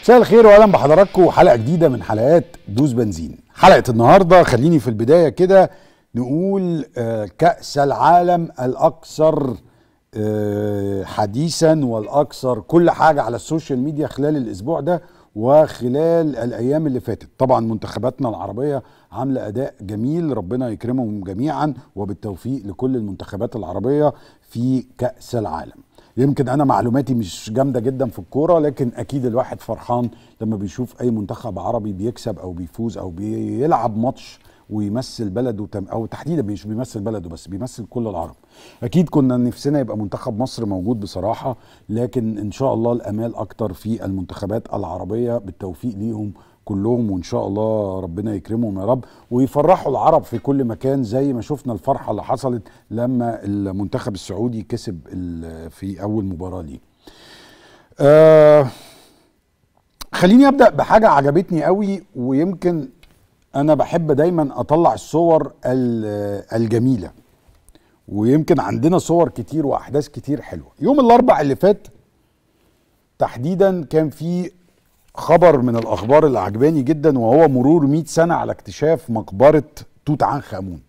مساء الخير واهلا بحضراتكم حلقه جديده من حلقات دوس بنزين حلقه النهارده خليني في البدايه كده نقول آه، كاس العالم الاكثر آه، حديثا والاكثر كل حاجه على السوشيال ميديا خلال الاسبوع ده وخلال الايام اللي فاتت طبعا منتخباتنا العربيه عامله اداء جميل ربنا يكرمهم جميعا وبالتوفيق لكل المنتخبات العربيه في كاس العالم يمكن انا معلوماتي مش جامده جدا في الكوره لكن اكيد الواحد فرحان لما بيشوف اي منتخب عربي بيكسب او بيفوز او بيلعب ماتش ويمثل بلده تم او تحديدا مش بيمثل بلده بس بيمثل كل العرب اكيد كنا نفسنا يبقى منتخب مصر موجود بصراحه لكن ان شاء الله الامال اكتر في المنتخبات العربيه بالتوفيق ليهم كلهم وان شاء الله ربنا يكرمهم يا رب ويفرحوا العرب في كل مكان زي ما شفنا الفرحه اللي حصلت لما المنتخب السعودي كسب ال- في اول مباراه ليه. آه خليني ابدا بحاجه عجبتني قوي ويمكن انا بحب دايما اطلع الصور ال- الجميله ويمكن عندنا صور كتير واحداث كتير حلوه يوم الاربع اللي فات تحديدا كان في خبر من الاخبار اللي عجباني جدا وهو مرور 100 سنه على اكتشاف مقبره توت عنخ امون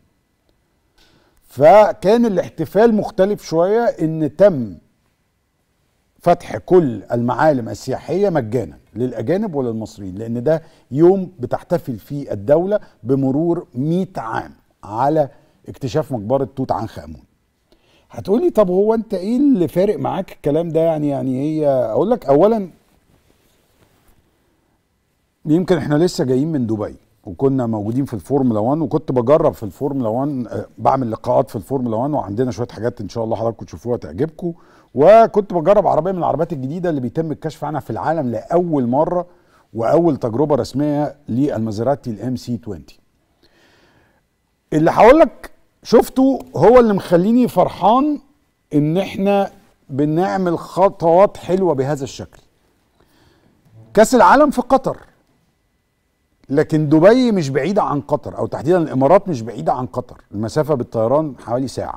فكان الاحتفال مختلف شويه ان تم فتح كل المعالم السياحيه مجانا للاجانب وللمصريين لان ده يوم بتحتفل فيه الدوله بمرور 100 عام على اكتشاف مقبره توت عنخ امون هتقولي طب هو انت ايه اللي فارق معاك الكلام ده يعني يعني هي اقول لك اولا يمكن احنا لسه جايين من دبي وكنا موجودين في الفورمولا 1 وكنت بجرب في الفورمولا 1 آه، بعمل لقاءات في الفورمولا 1 وعندنا شويه حاجات ان شاء الله حضراتكم تشوفوها تعجبكم وكنت بجرب عربيه من العربيات الجديده اللي بيتم الكشف عنها في العالم لاول مره واول تجربه رسميه للمازيراتي الام سي 20 اللي هقول لك شفته هو اللي مخليني فرحان ان احنا بنعمل خطوات حلوه بهذا الشكل كاس العالم في قطر لكن دبي مش بعيدة عن قطر أو تحديدا الإمارات مش بعيدة عن قطر المسافة بالطيران حوالي ساعة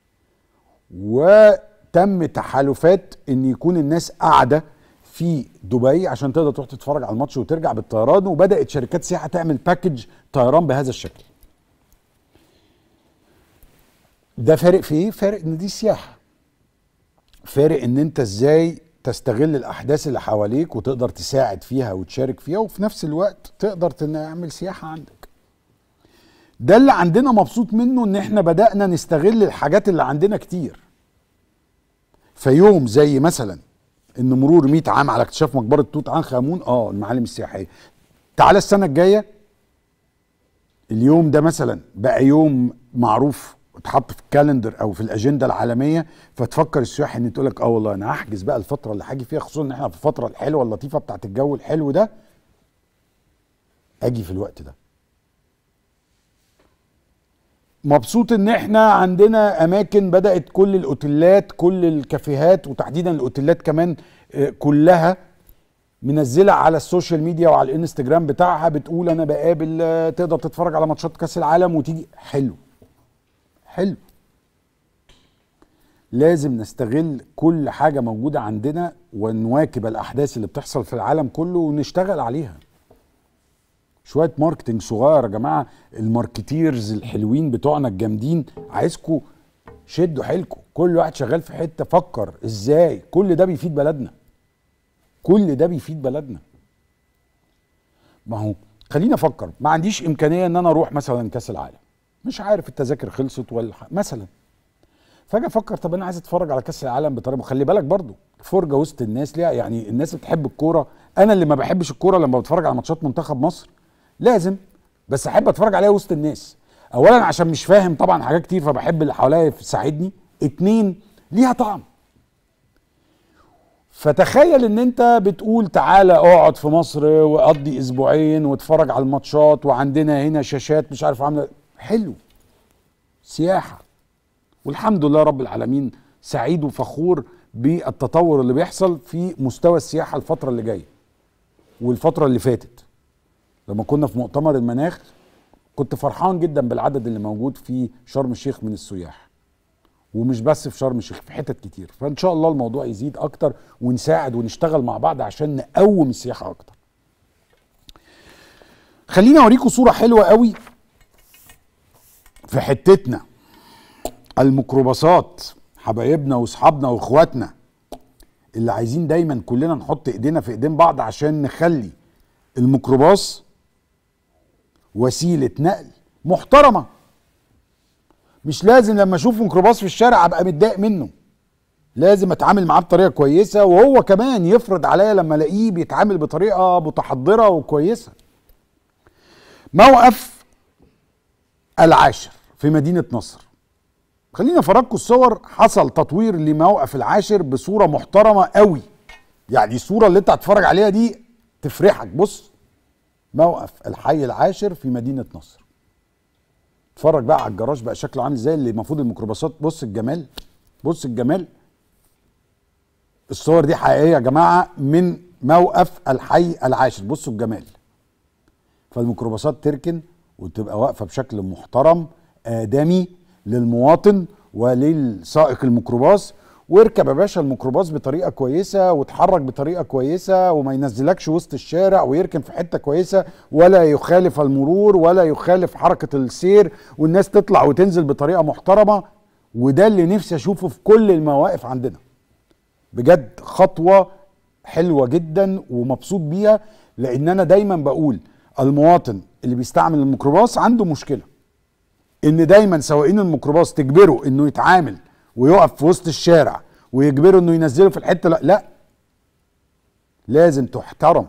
وتم تحالفات إن يكون الناس قاعدة في دبي عشان تقدر تروح تتفرج على الماتش وترجع بالطيران وبدأت شركات سياحة تعمل باكج طيران بهذا الشكل ده فارق في ايه؟ فارق ان دي سياحة فارق ان انت ازاي تستغل الاحداث اللي حواليك وتقدر تساعد فيها وتشارك فيها وفي نفس الوقت تقدر تعمل سياحه عندك ده اللي عندنا مبسوط منه ان احنا بدانا نستغل الحاجات اللي عندنا كتير فيوم زي مثلا ان مرور 100 عام على اكتشاف مقبره توت عنخ امون اه المعالم السياحيه تعالى السنه الجايه اليوم ده مثلا بقى يوم معروف اتحط في الكالندر او في الاجنده العالميه فتفكر السياح ان تقول لك اه والله انا هحجز بقى الفتره اللي هاجي فيها خصوصا ان احنا في الفتره الحلوه اللطيفه بتاعت الجو الحلو ده اجي في الوقت ده مبسوط ان احنا عندنا اماكن بدات كل الاوتيلات كل الكافيهات وتحديدا الاوتيلات كمان آه، كلها منزله على السوشيال ميديا وعلى الانستجرام بتاعها بتقول انا بقابل آه، تقدر تتفرج على ماتشات كاس العالم وتيجي حلو حلو لازم نستغل كل حاجه موجوده عندنا ونواكب الاحداث اللي بتحصل في العالم كله ونشتغل عليها شويه ماركتنج صغير يا جماعه الماركتيرز الحلوين بتوعنا الجامدين عايزكم شدوا حيلكم كل واحد شغال في حته فكر ازاي كل ده بيفيد بلدنا كل ده بيفيد بلدنا ما هو خليني افكر ما عنديش امكانيه ان انا اروح مثلا كاس العالم مش عارف التذاكر خلصت ولا ح- مثلا فاجي افكر طب انا عايز اتفرج على كاس العالم بطريقه خلي بالك برضو فرجه وسط الناس ليها يعني الناس اللي بتحب الكوره انا اللي ما بحبش الكوره لما بتفرج على ماتشات منتخب مصر لازم بس احب اتفرج عليها وسط الناس اولا عشان مش فاهم طبعا حاجات كتير فبحب اللي حواليا يساعدني اتنين ليها طعم فتخيل ان انت بتقول تعالى اقعد في مصر وقضي اسبوعين واتفرج على الماتشات وعندنا هنا شاشات مش عارف عامله حلو سياحه والحمد لله رب العالمين سعيد وفخور بالتطور اللي بيحصل في مستوى السياحه الفتره اللي جايه والفتره اللي فاتت لما كنا في مؤتمر المناخ كنت فرحان جدا بالعدد اللي موجود في شرم الشيخ من السياح ومش بس في شرم الشيخ في حتت كتير فان شاء الله الموضوع يزيد اكتر ونساعد ونشتغل مع بعض عشان نقوم السياحه اكتر خليني اوريكم صوره حلوه قوي في حتتنا الميكروباصات حبايبنا واصحابنا واخواتنا اللي عايزين دايما كلنا نحط ايدينا في ايدين بعض عشان نخلي الميكروباص وسيله نقل محترمه مش لازم لما اشوف ميكروباص في الشارع ابقى متضايق منه لازم اتعامل معاه بطريقه كويسه وهو كمان يفرض عليا لما الاقيه بيتعامل بطريقه متحضره وكويسه موقف العاشر في مدينه نصر خلينا افرجكم الصور حصل تطوير لموقف العاشر بصوره محترمه قوي يعني الصوره اللي انت هتتفرج عليها دي تفرحك بص موقف الحي العاشر في مدينه نصر اتفرج بقى على الجراج بقى شكله عامل ازاي اللي المفروض الميكروباصات بص الجمال بص الجمال الصور دي حقيقيه يا جماعه من موقف الحي العاشر بصوا الجمال فالميكروباصات تركن وتبقى واقفه بشكل محترم ادمي للمواطن وللسائق الميكروباص واركب يا باشا الميكروباص بطريقه كويسه وتحرك بطريقه كويسه وما ينزلكش وسط الشارع ويركن في حته كويسه ولا يخالف المرور ولا يخالف حركه السير والناس تطلع وتنزل بطريقه محترمه وده اللي نفسي اشوفه في كل المواقف عندنا بجد خطوه حلوه جدا ومبسوط بيها لان انا دايما بقول المواطن اللي بيستعمل الميكروباص عنده مشكله ان دايما سواقين الميكروباص تجبره انه يتعامل ويقف في وسط الشارع ويجبره انه ينزله في الحته لا لا لازم تحترم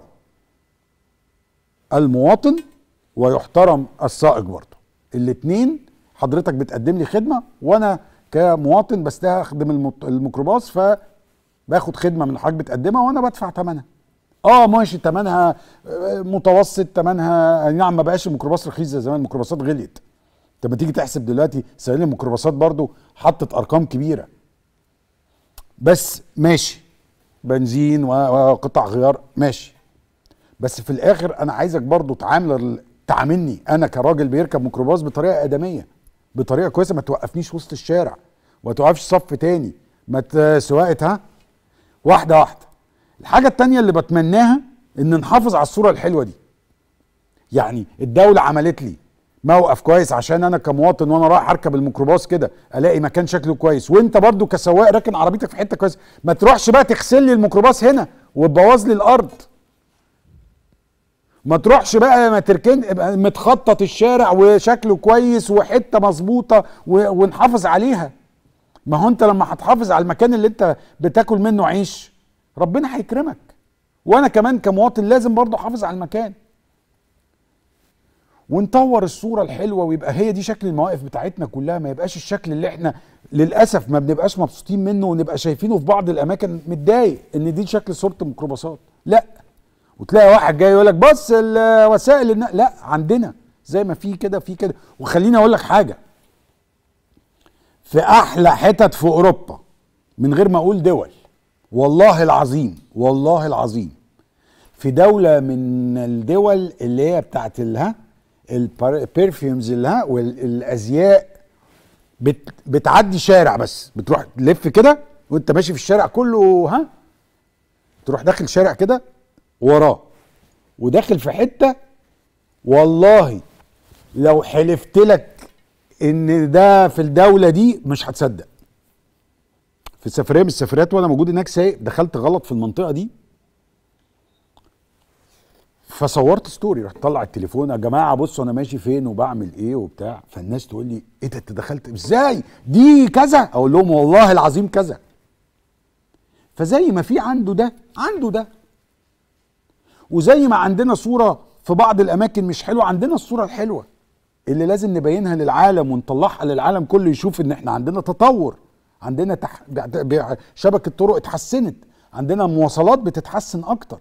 المواطن ويحترم السائق برضه الاتنين حضرتك بتقدم لي خدمه وانا كمواطن بستخدم الميكروباص فباخد خدمه من حضرتك بتقدمها وانا بدفع ثمنها اه ماشي ثمنها متوسط ثمنها نعم ما بقاش الميكروباص رخيص زي زمان الميكروباصات غليت طب ما تيجي تحسب دلوقتي سواقين الميكروباصات برضو حطت ارقام كبيره بس ماشي بنزين وقطع غيار ماشي بس في الاخر انا عايزك برضو تعامل تعاملني انا كراجل بيركب ميكروباص بطريقه ادميه بطريقه كويسه ما توقفنيش وسط الشارع وما توقفش صف تاني ما سواقه ها واحده واحده الحاجه التانيه اللي بتمناها ان نحافظ على الصوره الحلوه دي يعني الدوله عملت لي موقف كويس عشان انا كمواطن وانا رايح اركب الميكروباص كده الاقي مكان شكله كويس وانت برضو كسواق راكن عربيتك في حته كويسه ما تروحش بقى تغسل لي الميكروباص هنا وتبوظ لي الارض ما تروحش بقى ما تركن متخطط الشارع وشكله كويس وحته مظبوطه ونحافظ عليها ما هو انت لما هتحافظ على المكان اللي انت بتاكل منه عيش ربنا هيكرمك وانا كمان كمواطن لازم برضه احافظ على المكان ونطور الصوره الحلوه ويبقى هي دي شكل المواقف بتاعتنا كلها ما يبقاش الشكل اللي احنا للاسف ما بنبقاش مبسوطين منه ونبقى شايفينه في بعض الاماكن متضايق ان دي شكل صوره الميكروباصات لا وتلاقي واحد جاي يقول لك بص الوسائل النقل لا عندنا زي ما في كده في كده وخليني اقول لك حاجه في احلى حتت في اوروبا من غير ما اقول دول والله العظيم والله العظيم في دوله من الدول اللي هي بتاعت الها البرفيومز اللي ها والازياء بت بتعدي شارع بس بتروح تلف كده وانت ماشي في الشارع كله ها تروح داخل شارع كده وراه وداخل في حته والله لو حلفت لك ان ده في الدوله دي مش هتصدق في سفريه من السفريات وانا موجود هناك سايق دخلت غلط في المنطقه دي فصورت ستوري رحت طلع التليفون يا جماعه بصوا انا ماشي فين وبعمل ايه وبتاع فالناس تقول لي ايه ده انت دخلت ازاي دي كذا اقول لهم والله العظيم كذا فزي ما في عنده ده عنده ده وزي ما عندنا صوره في بعض الاماكن مش حلوه عندنا الصوره الحلوه اللي لازم نبينها للعالم ونطلعها للعالم كله يشوف ان احنا عندنا تطور عندنا تح... شبكه طرق اتحسنت عندنا مواصلات بتتحسن اكتر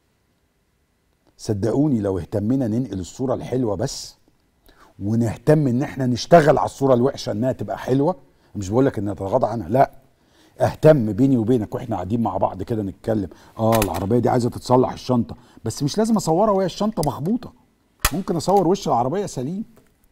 صدقوني لو اهتمينا ننقل الصوره الحلوه بس ونهتم ان احنا نشتغل على الصوره الوحشه انها تبقى حلوه مش بقول لك ان نتغاضى عنها لا اهتم بيني وبينك واحنا قاعدين مع بعض كده نتكلم اه العربيه دي عايزه تتصلح الشنطه بس مش لازم اصورها وهي الشنطه مخبوطه ممكن اصور وش العربيه سليم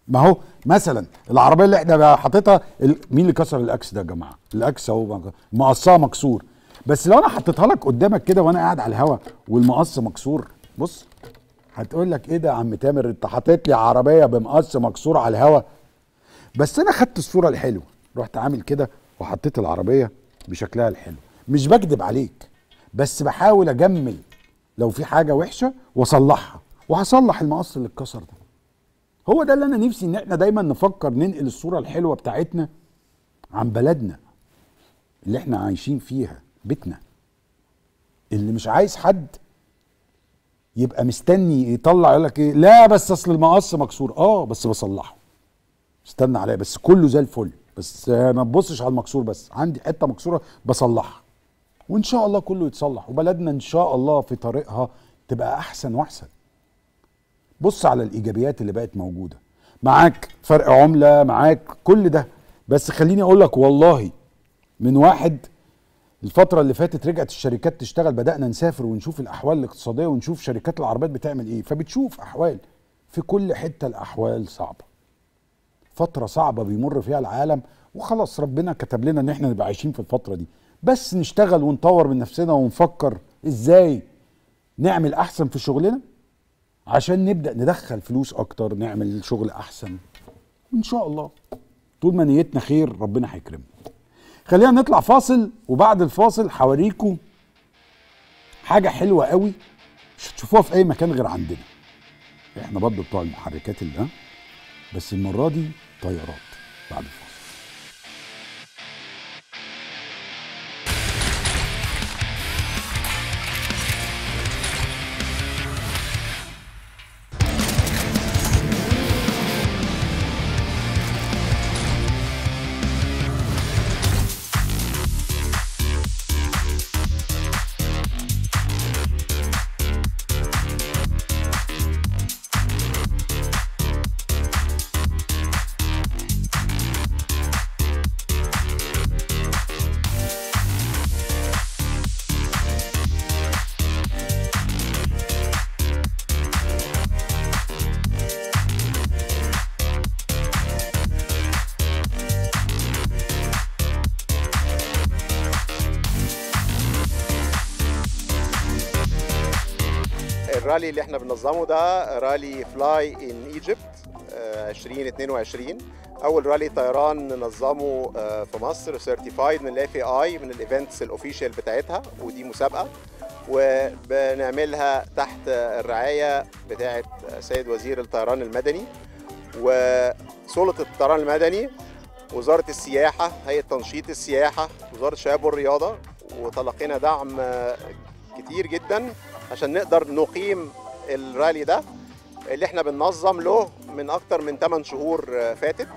ما هو مثلا العربيه اللي احنا بقى حاططها ال- مين اللي كسر الاكس ده يا جماعه الاكس اهو مقصها مكسور بس لو انا حطيتها لك قدامك كده وانا قاعد على الهوا والمقص مكسور بص هتقول لك ايه ده يا عم تامر انت حاطط لي عربيه بمقص مكسور على الهوا بس انا خدت الصوره الحلوه رحت عامل كده وحطيت العربيه بشكلها الحلو مش بكذب عليك بس بحاول اجمل لو في حاجه وحشه واصلحها وهصلح المقص اللي اتكسر ده هو ده اللي انا نفسي ان احنا دايما نفكر ننقل الصوره الحلوه بتاعتنا عن بلدنا اللي احنا عايشين فيها بيتنا اللي مش عايز حد يبقى مستني يطلع يقول لك ايه لا بس اصل المقص مكسور اه بس بصلحه استنى عليا بس كله زي الفل بس آه، ما تبصش على المكسور بس عندي حته مكسوره بصلحها وان شاء الله كله يتصلح وبلدنا ان شاء الله في طريقها تبقى احسن واحسن بص على الايجابيات اللي بقت موجوده معاك فرق عمله معاك كل ده بس خليني اقول لك والله من واحد الفترة اللي فاتت رجعت الشركات تشتغل بدأنا نسافر ونشوف الأحوال الاقتصادية ونشوف شركات العربيات بتعمل إيه فبتشوف أحوال في كل حتة الأحوال صعبة فترة صعبة بيمر فيها العالم وخلاص ربنا كتب لنا إن إحنا نبقى عايشين في الفترة دي بس نشتغل ونطور من نفسنا ونفكر إزاي نعمل أحسن في شغلنا عشان نبدأ ندخل فلوس أكتر نعمل شغل أحسن وإن شاء الله طول ما نيتنا خير ربنا هيكرمنا خلينا نطلع فاصل وبعد الفاصل هوريكم حاجه حلوه قوي مش هتشوفوها في اي مكان غير عندنا احنا برضه بتوع المحركات اللي ها بس المره دي طيارات بعد الفاصل الرالي اللي احنا بننظمه ده رالي فلاي ان ايجيبت 2022 اول رالي طيران ننظمه آه، في مصر سيرتيفايد من الاف اي اي من الايفنتس الاوفيشال بتاعتها ودي مسابقه وبنعملها تحت الرعايه بتاعه سيد وزير الطيران المدني وسلطه الطيران المدني وزاره السياحه هيئه تنشيط السياحه وزاره الشباب والرياضه وتلقينا دعم آه، كتير جدا عشان نقدر نقيم الرالي ده اللي احنا بننظم له من اكتر من 8 شهور آه، فاتت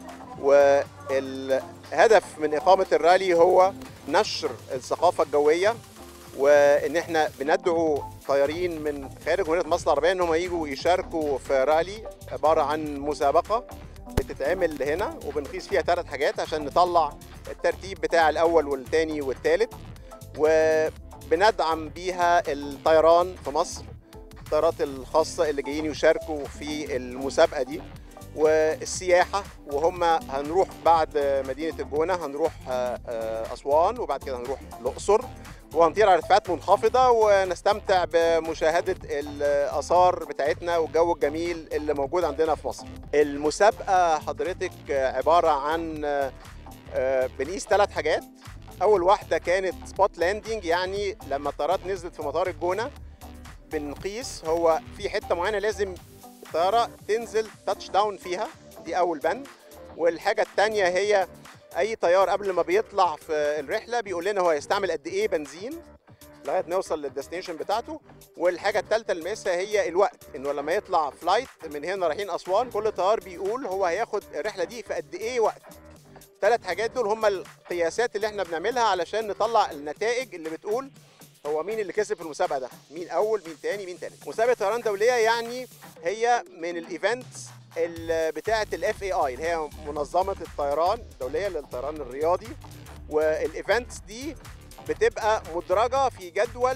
والهدف من اقامه الرالي هو نشر الثقافه الجويه وان احنا بندعو طيارين من خارج جمهوريه مصر العربيه انهم يجوا يشاركوا في رالي عباره عن مسابقه بتتعمل هنا وبنقيس فيها ثلاث حاجات عشان نطلع الترتيب بتاع الاول والثاني والثالث وبندعم بيها الطيران في مصر الطيارات الخاصة اللي جايين يشاركوا في المسابقة دي والسياحة وهم هنروح بعد مدينة الجونة هنروح آه، آه، أسوان وبعد كده هنروح الأقصر وهنطير على ارتفاعات منخفضة ونستمتع بمشاهدة الآثار بتاعتنا والجو الجميل اللي موجود عندنا في مصر المسابقة حضرتك عبارة عن آه، آه، بنقيس ثلاث حاجات أول واحدة كانت سبوت لاندنج يعني لما الطيارات نزلت في مطار الجونة بنقيس هو في حته معينه لازم الطياره تنزل تاتش داون فيها دي اول بند والحاجه الثانيه هي اي طيار قبل ما بيطلع في الرحله بيقول لنا هو هيستعمل قد ايه بنزين لغايه ما يوصل للديستنيشن بتاعته والحاجه الثالثه اللي بنقيسها هي الوقت انه لما يطلع فلايت من هنا رايحين اسوان كل طيار بيقول هو هياخد الرحله دي في قد ايه وقت الثلاث حاجات دول هم القياسات اللي احنا بنعملها علشان نطلع النتائج اللي بتقول هو مين اللي كسب في المسابقه ده مين اول مين تاني مين تالت مسابقه طيران دوليه يعني هي من الايفنتس ال- بتاعه الاف اي اي اللي هي منظمه الطيران الدوليه للطيران الرياضي والايفنتس دي بتبقى مدرجه في جدول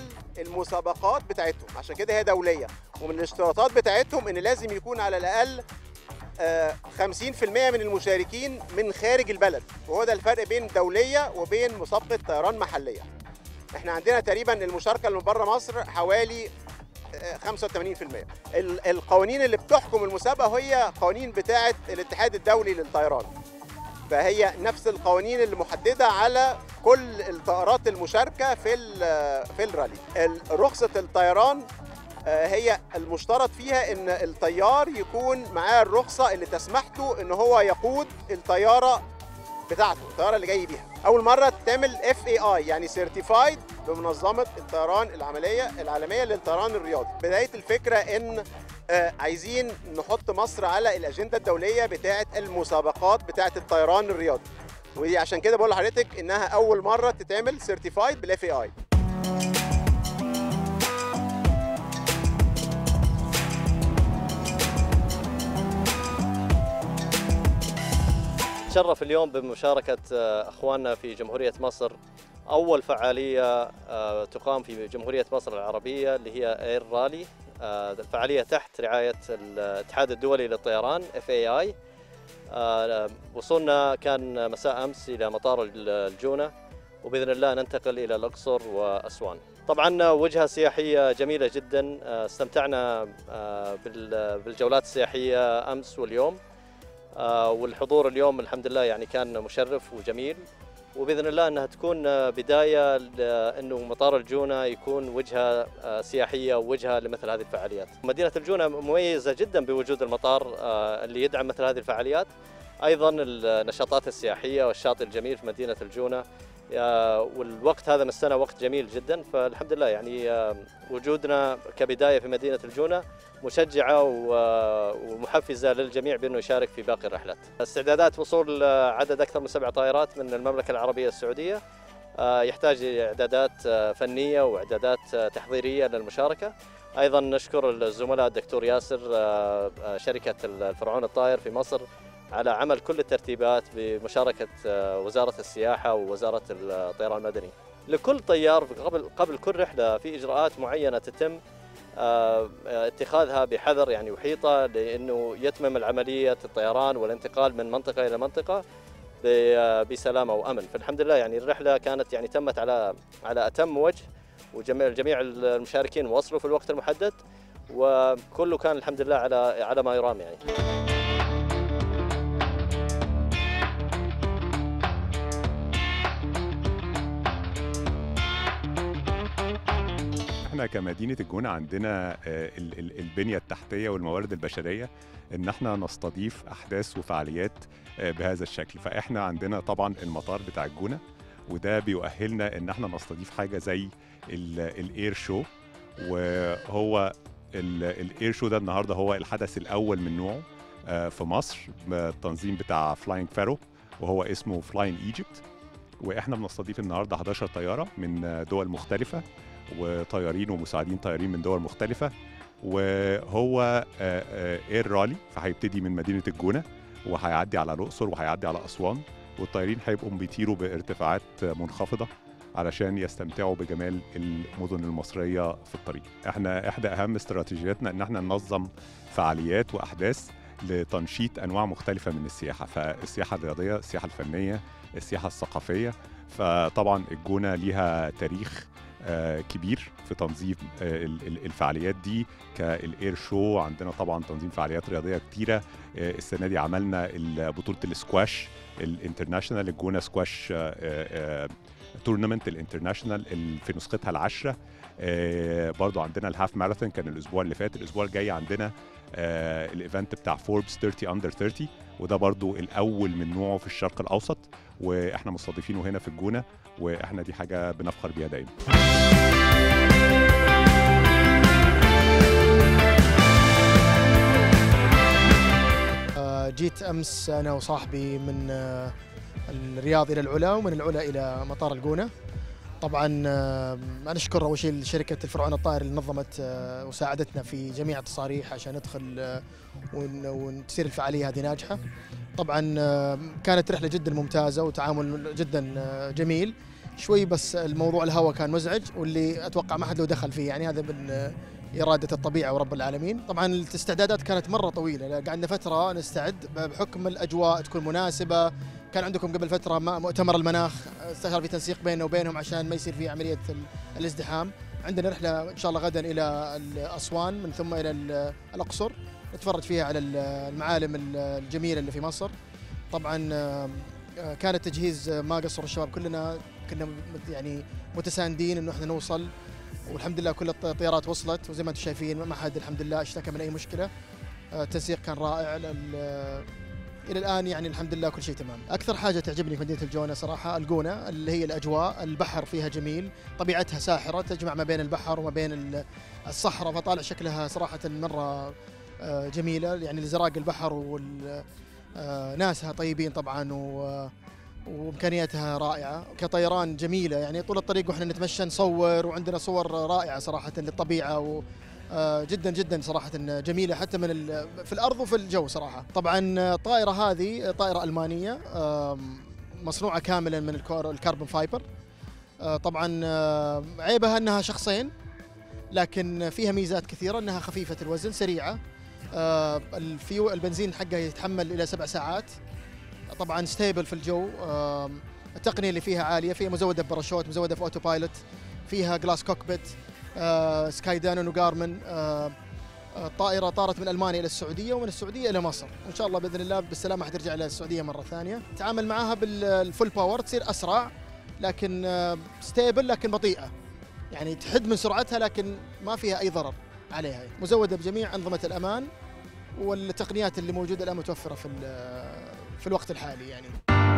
المسابقات بتاعتهم عشان كده هي دوليه ومن الاشتراطات بتاعتهم ان لازم يكون على الاقل آه، 50% من المشاركين من خارج البلد وهو ده الفرق بين دوليه وبين مسابقه طيران محليه احنا عندنا تقريبا المشاركه اللي من بره مصر حوالي آه، 85% ال- القوانين اللي بتحكم المسابقه هي قوانين بتاعه الاتحاد الدولي للطيران فهي نفس القوانين اللي محدده على كل الطائرات المشاركه في ال- في الرالي ال- رخصه الطيران آه، هي المشترط فيها ان الطيار يكون معاه الرخصه اللي تسمح له ان هو يقود الطياره بتاعته الطياره اللي جاي بيها اول مره تعمل اف اي اي يعني سيرتيفايد بمنظمه الطيران العمليه العالميه للطيران الرياضي بدايه الفكره ان آه، عايزين نحط مصر على الاجنده الدوليه بتاعه المسابقات بتاعه الطيران الرياضي ودي عشان كده بقول لحضرتك انها اول مره تتعمل سيرتيفايد بالاف اي اي تشرف اليوم بمشاركة آه، أخواننا في جمهورية مصر أول فعالية آه، تقام في جمهورية مصر العربية اللي هي اير رالي آه، الفعالية تحت رعاية الاتحاد الدولي للطيران FAI آه، وصولنا كان مساء أمس إلى مطار ال- الجونة وبإذن الله ننتقل إلى الأقصر وأسوان طبعا وجهة سياحية جميلة جدا آه، استمتعنا آه، بال- بالجولات السياحية أمس واليوم آه، والحضور اليوم الحمد لله يعني كان مشرف وجميل وباذن الله انها تكون آه، بدايه لانه مطار الجونه يكون وجهه آه، سياحيه ووجهه لمثل هذه الفعاليات. مدينه الجونه مميزه جدا بوجود المطار آه، اللي يدعم مثل هذه الفعاليات. ايضا النشاطات السياحيه والشاطئ الجميل في مدينه الجونه آه، والوقت هذا من السنه وقت جميل جدا فالحمد لله يعني آه، وجودنا كبدايه في مدينه الجونه مشجعه و- ومحفزه للجميع بانه يشارك في باقي الرحلات. استعدادات وصول آه، عدد اكثر من سبع طائرات من المملكه العربيه السعوديه آه، يحتاج اعدادات آه، فنيه واعدادات آه، تحضيريه للمشاركه. ايضا نشكر الزملاء الدكتور ياسر آه، آه، شركه الفرعون الطائر في مصر على عمل كل الترتيبات بمشاركه آه، وزاره السياحه ووزاره الطيران المدني. لكل طيار قبل قبل كل رحله في اجراءات معينه تتم آه، آه، اتخاذها بحذر يعني وحيطه لانه يتمم العمليه الطيران والانتقال من منطقه الى منطقه ب- آه، بسلامه وامن، فالحمد لله يعني الرحله كانت يعني تمت على على اتم وجه وجميع جميع المشاركين وصلوا في الوقت المحدد وكله كان الحمد لله على على ما يرام يعني. احنا كمدينة الجونة عندنا آه، ال- ال- البنية التحتية والموارد البشرية ان احنا نستضيف احداث وفعاليات آه، بهذا الشكل فاحنا عندنا طبعا المطار بتاع الجونة وده بيؤهلنا ان احنا نستضيف حاجة زي الاير شو وهو الاير شو ده النهارده هو الحدث الاول من نوعه آه، في مصر بالتنظيم بتاع فلاينج فارو وهو اسمه فلاين ايجيبت واحنا بنستضيف النهارده 11 طياره من آه، دول مختلفه وطيارين ومساعدين طيارين من دول مختلفة وهو اير رالي فهيبتدي من مدينة الجونة وهيعدي على الأقصر وهيعدي على أسوان والطيارين هيبقوا بيطيروا بارتفاعات منخفضة علشان يستمتعوا بجمال المدن المصرية في الطريق احنا احدى اهم استراتيجياتنا ان احنا ننظم فعاليات واحداث لتنشيط انواع مختلفة من السياحة فالسياحة الرياضية السياحة الفنية السياحة الثقافية فطبعا الجونة ليها تاريخ آه، كبير في تنظيم آه، ال- ال- الفعاليات دي كالاير شو عندنا طبعا تنظيم فعاليات رياضيه كتيره آه، السنه دي عملنا ال- بطوله السكواش الانترناشونال الجونه سكواش تورنمنت الانترناشونال ال- في نسختها العاشره آه، برضو عندنا الهاف ماراثون كان الاسبوع اللي فات الاسبوع الجاي عندنا آه، الايفنت بتاع فوربس 30 اندر 30 وده برضو الاول من نوعه في الشرق الاوسط واحنا مستضيفينه هنا في الجونه واحنا دي حاجه بنفخر بيها دايما آه، جيت امس انا وصاحبي من آه، الرياض الى العلا ومن العلا الى مطار الجونه طبعا آه، انا اشكر اول شيء شركه الفرعون الطائر اللي نظمت آه، وساعدتنا في جميع التصاريح عشان ندخل آه، ون- وتصير الفعاليه هذه ناجحه طبعا آه، كانت رحله جدا ممتازه وتعامل جدا آه، جميل شوي بس الموضوع الهواء كان مزعج واللي اتوقع ما حد له دخل فيه يعني هذا من آه، إرادة الطبيعة ورب العالمين طبعا الاستعدادات كانت مرة طويلة قعدنا فترة نستعد بحكم الأجواء تكون مناسبة كان عندكم قبل فترة مؤتمر المناخ استشار في تنسيق بيننا وبينهم عشان ما يصير في عملية الازدحام عندنا رحلة إن شاء الله غدا إلى أسوان من ثم إلى الأقصر نتفرج فيها على المعالم الجميلة اللي في مصر طبعا كان التجهيز ما قصروا الشباب كلنا كنا يعني متساندين انه احنا نوصل والحمد لله كل الطيارات وصلت وزي ما انتم شايفين ما حد الحمد لله اشتكى من اي مشكله التنسيق كان رائع الى الان يعني الحمد لله كل شيء تمام اكثر حاجه تعجبني في مدينه الجونه صراحه الجونه اللي هي الاجواء البحر فيها جميل طبيعتها ساحره تجمع ما بين البحر وما بين الصحراء فطالع شكلها صراحه مره جميله يعني لزراق البحر وال ناسها طيبين طبعا و وامكانياتها رائعه كطيران جميله يعني طول الطريق واحنا نتمشى نصور وعندنا صور رائعه صراحه للطبيعه و جدا جدا صراحه جميله حتى من في الارض وفي الجو صراحه طبعا الطائره هذه طائره المانيه مصنوعه كاملا من الكربون فايبر طبعا عيبها انها شخصين لكن فيها ميزات كثيره انها خفيفه الوزن سريعه الفيو البنزين حقها يتحمل الى سبع ساعات طبعا ستيبل في الجو التقنيه اللي فيها عاليه فيها مزوده بباراشوت مزوده في اوتو بايلوت فيها جلاس كوكبيت سكاي دانون وجارمن الطائرة طارت من ألمانيا إلى السعودية ومن السعودية إلى مصر وإن شاء الله بإذن الله بالسلامة حترجع إلى السعودية مرة ثانية تعامل معها بالفول باور تصير أسرع لكن ستيبل لكن بطيئة يعني تحد من سرعتها لكن ما فيها أي ضرر عليها مزودة بجميع أنظمة الأمان والتقنيات اللي موجودة الآن متوفرة في في الوقت الحالي يعني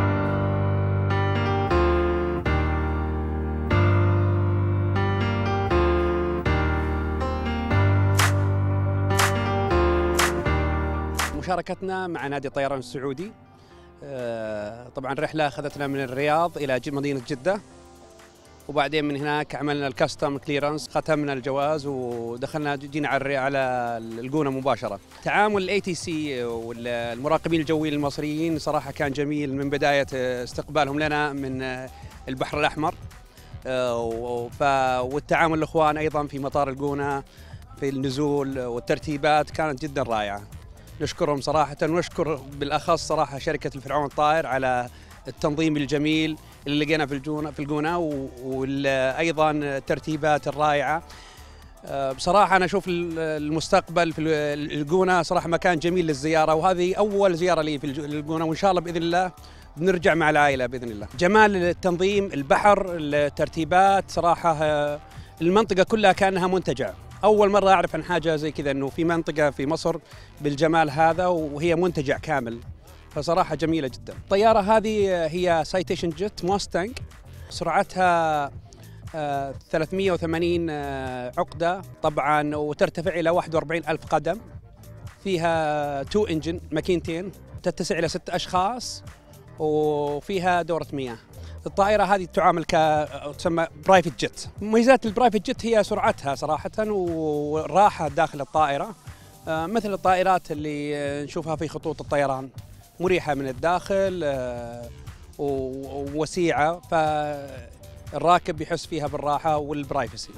مشاركتنا مع نادي الطيران السعودي طبعا رحلة أخذتنا من الرياض إلى مدينة جدة وبعدين من هناك عملنا الكاستم كليرنس ختمنا الجواز ودخلنا جينا على على الجونه مباشره. تعامل الاي تي سي والمراقبين الجويين المصريين صراحه كان جميل من بدايه استقبالهم لنا من البحر الاحمر والتعامل الاخوان ايضا في مطار الجونه في النزول والترتيبات كانت جدا رائعه. نشكرهم صراحه ونشكر بالاخص صراحه شركه الفرعون الطائر على التنظيم الجميل اللي لقينا في الجونه في الجونه وايضا الترتيبات الرائعه بصراحه انا اشوف المستقبل في الجونه صراحه مكان جميل للزياره وهذه اول زياره لي في الجونه وان شاء الله باذن الله بنرجع مع العائله باذن الله جمال التنظيم البحر الترتيبات صراحه المنطقه كلها كانها منتجع اول مره اعرف عن حاجه زي كذا انه في منطقه في مصر بالجمال هذا وهي منتجع كامل فصراحه جميله جدا الطياره هذه هي سايتيشن جيت موستنج سرعتها 380 عقده طبعا وترتفع الى 41 الف قدم فيها تو انجن ماكينتين تتسع الى ست اشخاص وفيها دوره مياه الطائره هذه تعامل ك تسمى برايفت جيت مميزات البرايفت جيت هي سرعتها صراحه والراحه داخل الطائره مثل الطائرات اللي نشوفها في خطوط الطيران مريحة من الداخل ووسيعة فالراكب يحس فيها بالراحة والبرايفسي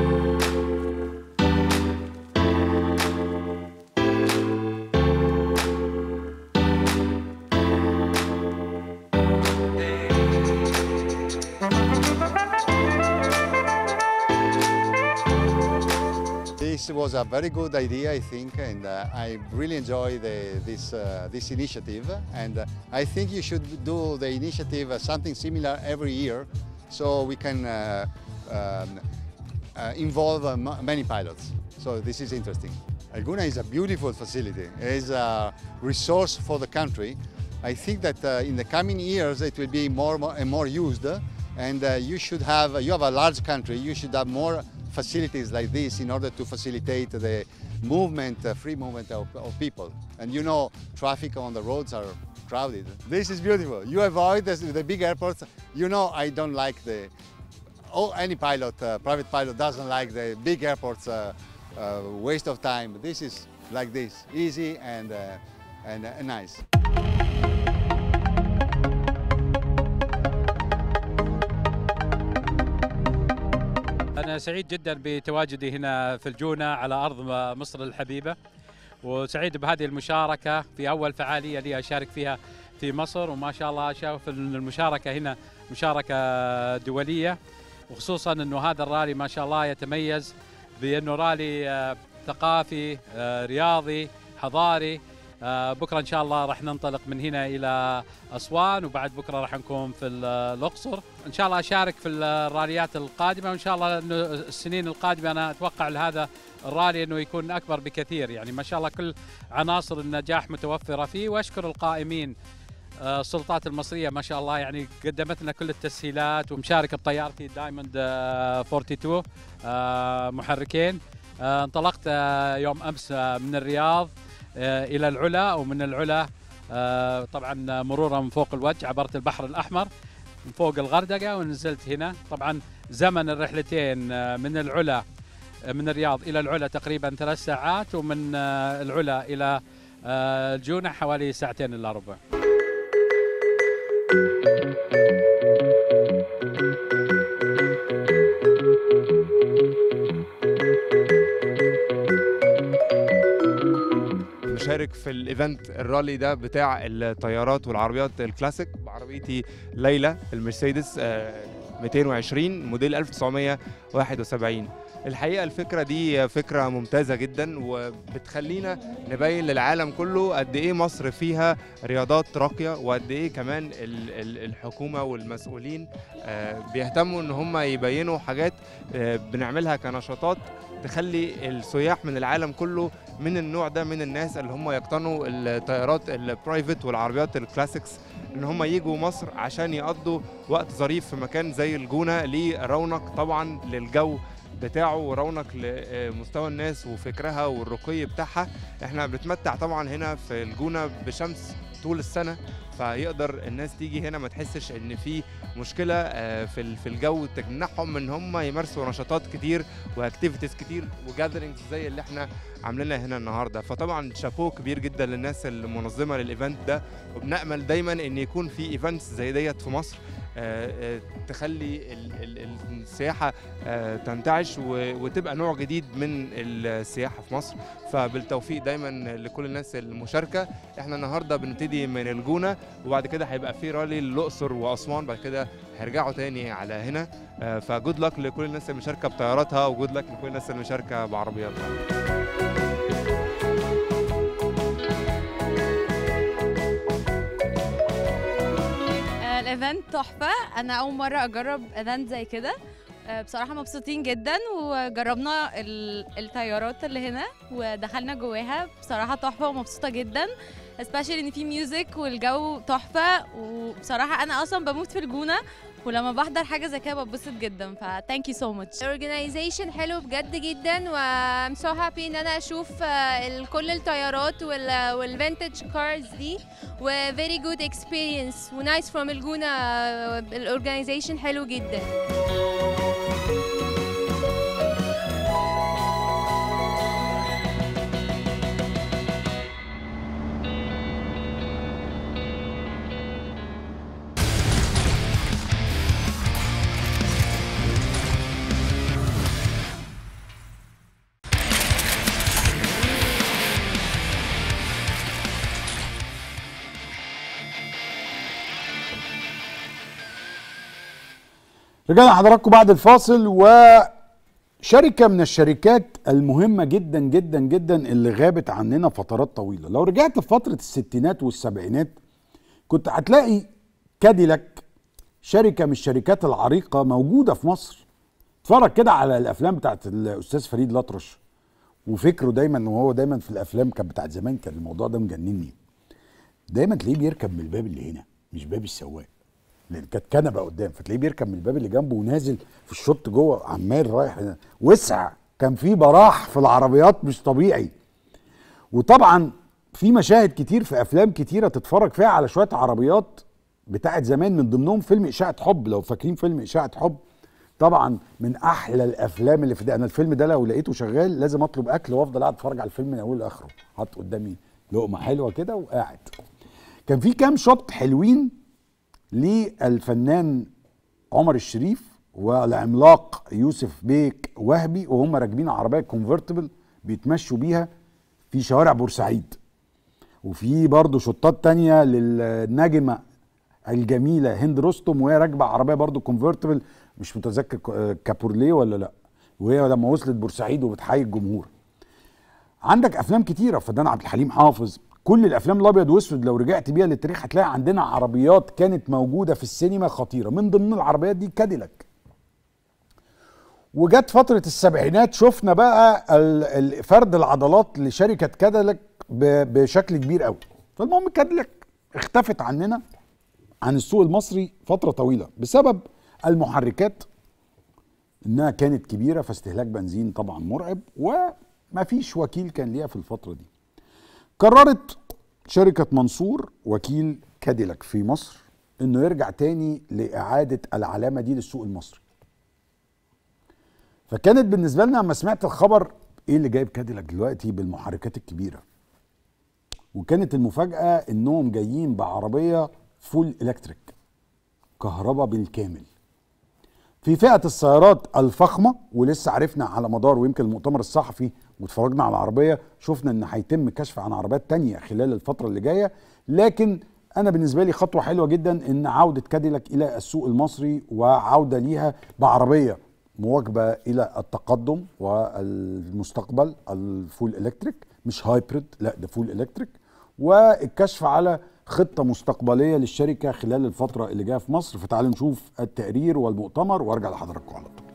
This was a very good idea, I think, and uh, I really enjoy the, this, uh, this initiative. And uh, I think you should do the initiative uh, something similar every year so we can uh, um, uh, involve uh, m- many pilots. So this is interesting. Alguna is a beautiful facility. It is a resource for the country. I think that uh, in the coming years it will be more, more and more used. And uh, you should have, you have a large country, you should have more facilities like this in order to facilitate the movement, uh, free movement of, of people. And you know, traffic on the roads are crowded. This is beautiful. You avoid the, the big airports. You know, I don't like the, oh, any pilot, uh, private pilot doesn't like the big airports, uh, uh, waste of time. This is like this, easy and, uh, and uh, nice. أنا طبعا سعيد جدا بتواجدي هنا في الجونه على ارض مصر الحبيبه وسعيد بهذه المشاركه في اول فعاليه لي اشارك فيها في مصر وما شاء الله اشوف ان المشاركه هنا مشاركه دوليه وخصوصا انه هذا الرالي ما شاء الله يتميز بانه رالي آه، ثقافي آه، رياضي حضاري آه، بكره ان شاء الله راح ننطلق من هنا الى اسوان وبعد بكره راح نكون في ال- الاقصر ان شاء الله اشارك في الراليات القادمه وان شاء الله انه السنين القادمه انا اتوقع لهذا الرالي انه يكون اكبر بكثير يعني ما شاء الله كل عناصر النجاح متوفره فيه واشكر القائمين آه، السلطات المصريه ما شاء الله يعني قدمت لنا كل التسهيلات ومشاركه بطيارتي دايموند آه، 42 آه، محركين آه، انطلقت آه، يوم امس آه، من الرياض آه، الى العلا ومن العلا آه، طبعا مرورا من فوق الوجه عبرت البحر الاحمر من فوق الغردقه ونزلت هنا طبعا زمن الرحلتين آه، من العلا آه، من الرياض الى العلا تقريبا ثلاث ساعات ومن آه، العلا الى آه، الجونه حوالي ساعتين الا ربع مشارك في الايفنت الرالي ده بتاع الطيارات والعربيات الكلاسيك بعربيتي ليلى المرسيدس آه، 220 موديل 1971 الحقيقه الفكره دي فكره ممتازه جدا وبتخلينا نبين للعالم كله قد ايه مصر فيها رياضات راقيه وقد ايه كمان ال- ال- الحكومه والمسؤولين آه، بيهتموا ان هم يبينوا حاجات آه، بنعملها كنشاطات تخلي السياح من العالم كله من النوع ده من الناس اللي هم يقتنوا الطيارات البرايفت والعربيات الكلاسيكس ان هم يجوا مصر عشان يقضوا وقت ظريف في مكان زي الجونه ليه رونق طبعا للجو بتاعه ورونق لمستوى الناس وفكرها والرقي بتاعها احنا بنتمتع طبعا هنا في الجونه بشمس طول السنه فيقدر الناس تيجي هنا ما تحسش ان في مشكله آه، في ال- في الجو تمنعهم ان هم يمارسوا نشاطات كتير واكتيفيتيز كتير وجاذرينجز زي اللي احنا عاملينها هنا النهارده فطبعا شابوه كبير جدا للناس المنظمه للايفنت ده وبنامل دايما ان يكون في ايفنتس زي ديت في مصر آه، آه، تخلي ال- ال- ال- السياحه آه، تنتعش و- وتبقى نوع جديد من السياحه في مصر فبالتوفيق دايما لكل الناس المشاركه احنا النهارده بنبتدي من الجونه وبعد كده هيبقى في رالي الاقصر واسوان بعد كده هيرجعوا تاني على هنا آه، فجود لك لكل الناس اللي مشاركه بطياراتها وجود لك لكل الناس اللي مشاركه بعربياتها آه، الايفنت تحفه انا اول مره اجرب ايفنت زي كده آه، بصراحه مبسوطين جدا وجربنا ال- الطيارات اللي هنا ودخلنا جواها بصراحه تحفه ومبسوطه جدا especially ان في ميوزك والجو تحفه وبصراحه انا اصلا بموت في الجونه ولما بحضر حاجه زي كده بتبسط جدا ف thank you so much الاورجنايزيشن حلو بجد جدا و I'm so happy ان انا اشوف آه، ال- كل الطيارات وال والفينتج كارز دي و very good experience و nice from الجونة الاورجنايزيشن حلو جدا رجعنا حضراتكم بعد الفاصل وشركة من الشركات المهمة جدا جدا جدا اللي غابت عننا فترات طويلة لو رجعت في فترة الستينات والسبعينات كنت هتلاقي كاديلاك شركة من الشركات العريقة موجودة في مصر اتفرج كده على الأفلام بتاعت الأستاذ فريد الأطرش وفكره دايما وهو دايما في الأفلام كانت بتاعت زمان كان الموضوع ده مجنني دايما تلاقيه بيركب من الباب اللي هنا مش باب السواق لان كانت كنبه قدام فتلاقيه بيركب من الباب اللي جنبه ونازل في الشط جوه عمال رايح هنا. وسع كان في براح في العربيات مش طبيعي وطبعا في مشاهد كتير في افلام كتيره تتفرج فيها على شويه عربيات بتاعت زمان من ضمنهم فيلم اشاعه حب لو فاكرين فيلم اشاعه حب طبعا من احلى الافلام اللي في ده انا الفيلم ده لو لقيته شغال لازم اطلب اكل وافضل قاعد اتفرج على الفيلم من اوله لاخره حاطط قدامي لقمه حلوه كده وقاعد كان في كام شوت حلوين للفنان عمر الشريف والعملاق يوسف بيك وهبي وهم راكبين عربيه كونفرتبل بيتمشوا بيها في شوارع بورسعيد وفي برضه شطات تانية للنجمه الجميله هند رستم وهي راكبه عربيه برضه كونفرتبل مش متذكر ك- كابورليه ولا لا وهي لما وصلت بورسعيد وبتحيي الجمهور عندك افلام كتيره فدان عبد الحليم حافظ كل الافلام الابيض واسود لو رجعت بيها للتاريخ هتلاقي عندنا عربيات كانت موجوده في السينما خطيره من ضمن العربيات دي كاديلاك وجت فتره السبعينات شفنا بقى ال- ال- فرد العضلات لشركه كاديلاك ب- بشكل كبير قوي فالمهم كاديلاك اختفت عننا عن السوق المصري فتره طويله بسبب المحركات انها كانت كبيره فاستهلاك بنزين طبعا مرعب وما فيش وكيل كان ليها في الفتره دي قررت شركه منصور وكيل كاديلاك في مصر انه يرجع تاني لاعاده العلامه دي للسوق المصري فكانت بالنسبه لنا لما سمعت الخبر ايه اللي جايب كاديلاك دلوقتي بالمحركات الكبيره وكانت المفاجاه انهم جايين بعربيه فول الكتريك كهرباء بالكامل في فئه السيارات الفخمه ولسه عرفنا على مدار ويمكن المؤتمر الصحفي واتفرجنا على العربيه شفنا ان هيتم كشف عن عربيات تانية خلال الفتره اللي جايه لكن انا بالنسبه لي خطوه حلوه جدا ان عوده كاديلاك الى السوق المصري وعوده ليها بعربيه مواكبه الى التقدم والمستقبل الفول الكتريك مش هايبريد لا ده فول الكتريك والكشف على خطه مستقبليه للشركه خلال الفتره اللي جايه في مصر فتعالوا نشوف التقرير والمؤتمر وارجع لحضراتكم على طول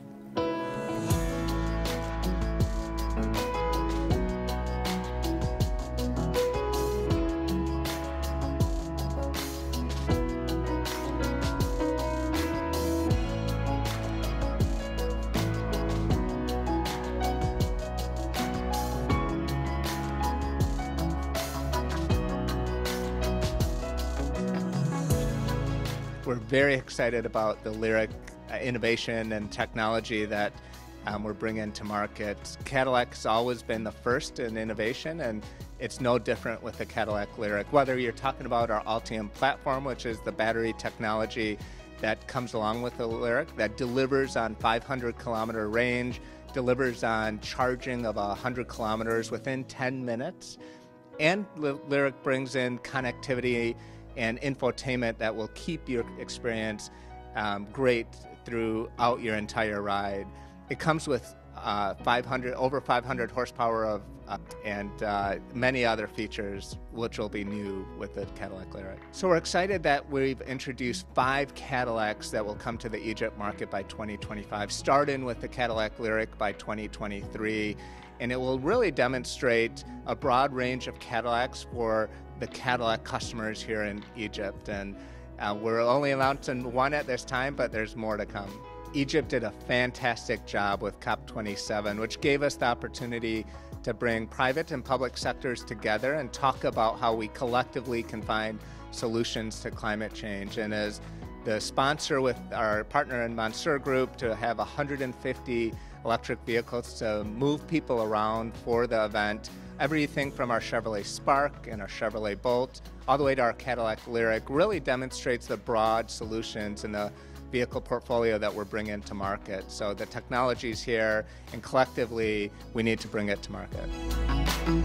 We're very excited about the Lyric uh, innovation and technology that um, we're bringing to market. Cadillac's always been the first in innovation, and it's no different with the Cadillac Lyric. Whether you're talking about our Altium platform, which is the battery technology that comes along with the Lyric, that delivers on 500 kilometer range, delivers on charging of 100 kilometers within 10 minutes, and Ly- Lyric brings in connectivity and infotainment that will keep your experience um, great throughout your entire ride. It comes with uh, 500 over 500 horsepower of uh, and uh, many other features which will be new with the Cadillac Lyric. So we're excited that we've introduced five Cadillacs that will come to the Egypt market by 2025, starting with the Cadillac Lyric by 2023 and it will really demonstrate a broad range of Cadillacs for the Cadillac customers here in Egypt. And uh, we're only announcing one at this time, but there's more to come. Egypt did a fantastic job with COP27, which gave us the opportunity to bring private and public sectors together and talk about how we collectively can find solutions to climate change. And as the sponsor with our partner in Mansour Group to have 150 electric vehicles to move people around for the event. Everything from our Chevrolet Spark and our Chevrolet Bolt all the way to our Cadillac Lyric really demonstrates the broad solutions in the vehicle portfolio that we're bringing to market. So the technology's here and collectively we need to bring it to market.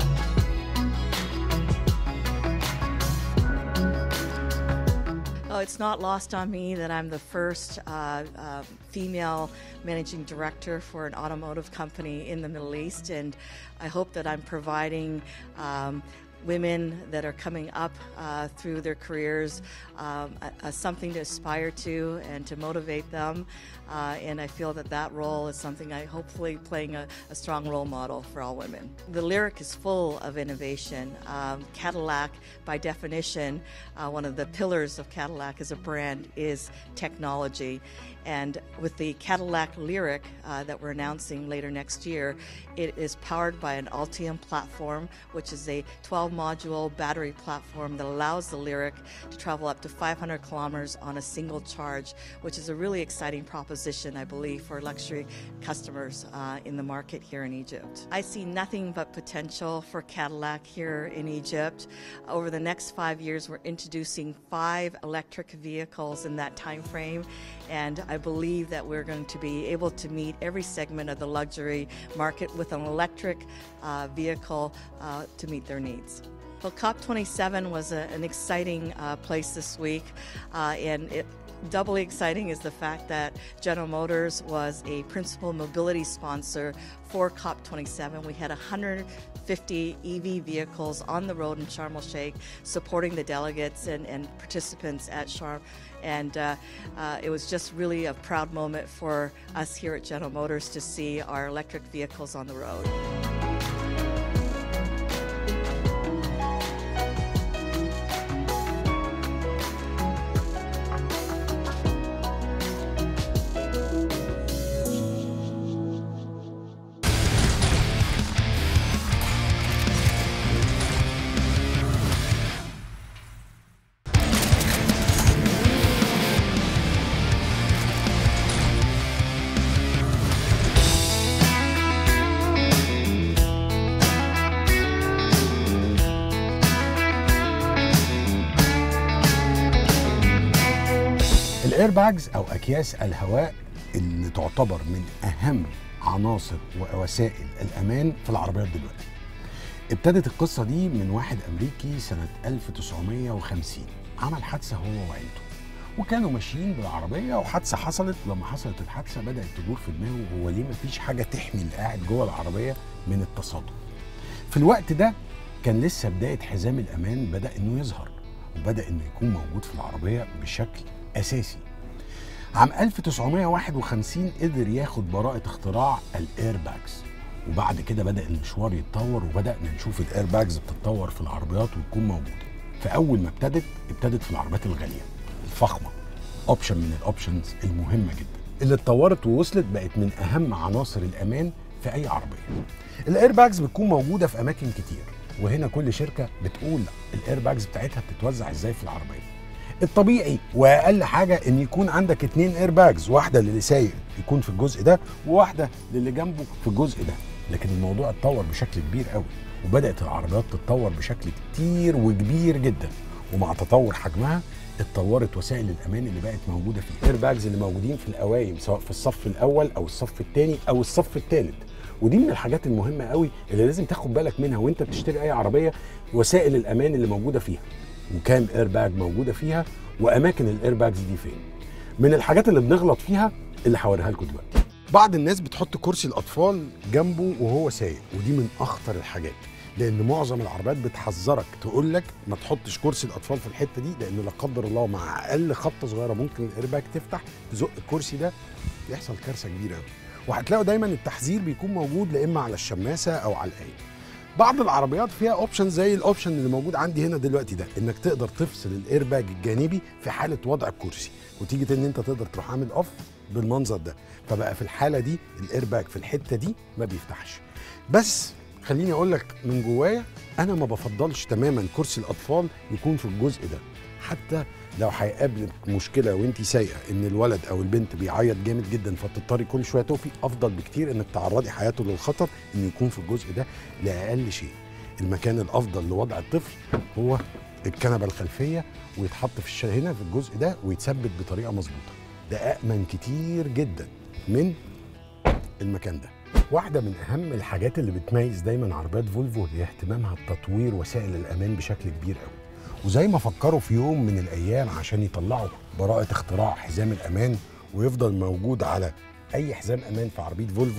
Oh, it's not lost on me that I'm the first uh, uh, female managing director for an automotive company in the Middle East, and I hope that I'm providing. Um, Women that are coming up uh, through their careers, um, a, a something to aspire to and to motivate them. Uh, and I feel that that role is something I hopefully playing a, a strong role model for all women. The lyric is full of innovation. Um, Cadillac, by definition, uh, one of the pillars of Cadillac as a brand is technology. And with the Cadillac Lyric uh, that we're announcing later next year, it is powered by an Altium platform, which is a 12 12 module battery platform that allows the Lyric to travel up to 500 kilometers on a single charge, which is a really exciting proposition, I believe, for luxury customers uh, in the market here in Egypt. I see nothing but potential for Cadillac here in Egypt. Over the next five years, we're introducing five electric vehicles in that time frame, and I believe that we're going to be able to meet every segment of the luxury market with an electric uh, vehicle uh, to meet their needs. Well, COP27 was a, an exciting uh, place this week, uh, and it doubly exciting is the fact that General Motors was a principal mobility sponsor for COP27. We had 150 EV vehicles on the road in Sharm el Sheikh supporting the delegates and, and participants at Sharm. And uh, uh, it was just really a proud moment for us here at General Motors to see our electric vehicles on the road. الايرباجز او اكياس الهواء اللي تعتبر من اهم عناصر ووسائل الامان في العربيات دلوقتي ابتدت القصه دي من واحد امريكي سنه 1950 عمل حادثه هو وعيلته وكانوا ماشيين بالعربيه وحادثه حصلت لما حصلت الحادثه بدات تدور في دماغه هو ليه مفيش حاجه تحمي اللي قاعد جوه العربيه من التصادم في الوقت ده كان لسه بدايه حزام الامان بدا انه يظهر وبدا انه يكون موجود في العربيه بشكل اساسي عام 1951 قدر ياخد براءة اختراع الايرباجز وبعد كده بدأ المشوار يتطور وبدأنا نشوف الايرباجز بتتطور في العربيات وتكون موجودة فأول ما ابتدت ابتدت في العربيات الغالية الفخمة اوبشن من الاوبشنز المهمة جدا اللي اتطورت ووصلت بقت من أهم عناصر الأمان في أي عربية الايرباجز بتكون موجودة في أماكن كتير وهنا كل شركة بتقول الايرباجز بتاعتها بتتوزع ازاي في العربية الطبيعي واقل حاجه ان يكون عندك اتنين ايرباجز واحده للي سايق يكون في الجزء ده وواحده للي جنبه في الجزء ده لكن الموضوع اتطور بشكل كبير قوي وبدات العربيات تتطور بشكل كتير وكبير جدا ومع تطور حجمها اتطورت وسائل الامان اللي بقت موجوده فيه الايرباجز اللي موجودين في القوايم سواء في الصف الاول او الصف الثاني او الصف الثالث ودي من الحاجات المهمه قوي اللي لازم تاخد بالك منها وانت بتشتري اي عربيه وسائل الامان اللي موجوده فيها وكام ايرباج موجوده فيها واماكن الايرباجز دي فين من الحاجات اللي بنغلط فيها اللي هوريها لكم دلوقتي بعض الناس بتحط كرسي الاطفال جنبه وهو سايق ودي من اخطر الحاجات لان معظم العربيات بتحذرك تقول لك ما تحطش كرسي الاطفال في الحته دي لان لا قدر الله مع اقل خبطه صغيره ممكن الايرباج تفتح تزق الكرسي ده يحصل كارثه كبيره قوي وهتلاقوا دايما التحذير بيكون موجود لا اما على الشماسه او على القايم بعض العربيات فيها اوبشن زي الاوبشن اللي موجود عندي هنا دلوقتي ده انك تقدر تفصل الايرباج الجانبي في حاله وضع الكرسي وتيجي ان انت تقدر تروح عامل اوف بالمنظر ده فبقى في الحاله دي الايرباج في الحته دي ما بيفتحش بس خليني اقول لك من جوايا انا ما بفضلش تماما كرسي الاطفال يكون في الجزء ده حتى لو هيقابلك مشكله وانت سايقه ان الولد او البنت بيعيط جامد جدا فتضطري كل شويه تقفي افضل بكتير انك تعرضي حياته للخطر انه يكون في الجزء ده لاقل شيء المكان الافضل لوضع الطفل هو الكنبه الخلفيه ويتحط في الش... هنا في الجزء ده ويتثبت بطريقه مظبوطه ده امن كتير جدا من المكان ده واحده من اهم الحاجات اللي بتميز دايما عربيات فولفو هي اهتمامها بتطوير وسائل الامان بشكل كبير قوي وزي ما فكروا في يوم من الايام عشان يطلعوا براءه اختراع حزام الامان ويفضل موجود على اي حزام امان في عربيه فولفو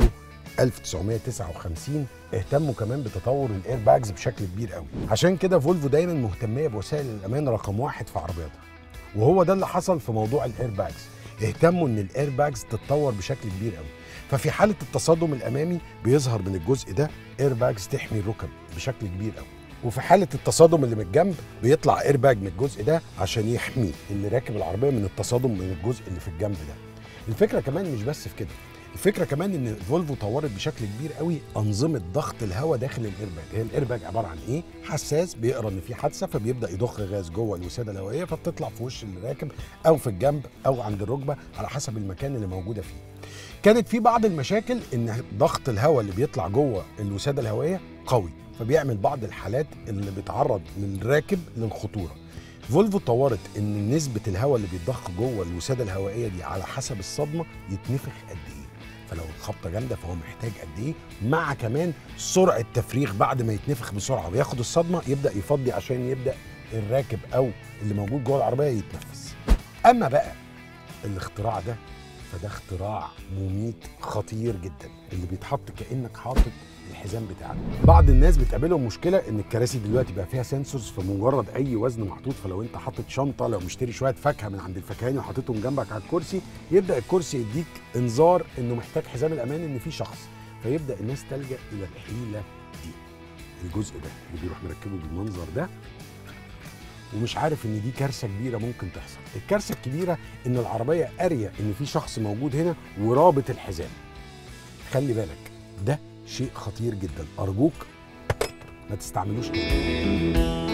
1959 اهتموا كمان بتطور الاير باجز بشكل كبير قوي عشان كده فولفو دايما مهتميه بوسائل الامان رقم واحد في عربياتها وهو ده اللي حصل في موضوع الاير باجز اهتموا ان الاير باجز تتطور بشكل كبير قوي ففي حاله التصادم الامامي بيظهر من الجزء ده اير باجز تحمي الركب بشكل كبير قوي وفي حاله التصادم اللي من الجنب بيطلع اير باج من الجزء ده عشان يحمي اللي راكب العربيه من التصادم من الجزء اللي في الجنب ده الفكره كمان مش بس في كده الفكره كمان ان فولفو طورت بشكل كبير قوي انظمه ضغط الهواء داخل الايرباج هي الايرباج عباره عن ايه حساس بيقرا ان في حادثه فبيبدا يضخ غاز جوه الوساده الهوائيه فبتطلع في وش الراكب او في الجنب او عند الركبه على حسب المكان اللي موجوده فيه كانت في بعض المشاكل ان ضغط الهواء اللي بيطلع جوه الوساده الهوائيه قوي فبيعمل بعض الحالات اللي بتعرض للراكب للخطوره فولفو طورت ان نسبه الهواء اللي بيتضخ جوه الوساده الهوائيه دي على حسب الصدمه يتنفخ قد ايه فلو الخبطه جامده فهو محتاج قد ايه مع كمان سرعه تفريغ بعد ما يتنفخ بسرعه وياخد الصدمه يبدا يفضي عشان يبدا الراكب او اللي موجود جوه العربيه يتنفس اما بقى الاختراع ده فده اختراع مميت خطير جدا اللي بيتحط كانك حاطط الحزام بتاعك بعض الناس بتقابلهم مشكله ان الكراسي دلوقتي بقى فيها سنسورز فمجرد اي وزن محطوط فلو انت حاطط شنطه لو مشتري شويه فاكهه من عند الفكهاني وحاططهم جنبك على الكرسي يبدا الكرسي يديك انذار انه محتاج حزام الامان ان في شخص فيبدا الناس تلجا الى الحيله دي الجزء ده اللي بيروح مركبه بالمنظر ده ومش عارف ان دي كارثه كبيره ممكن تحصل الكارثه الكبيره ان العربيه قاريه ان في شخص موجود هنا ورابط الحزام خلي بالك ده شيء خطير جدا ارجوك ما تستعملوش تاني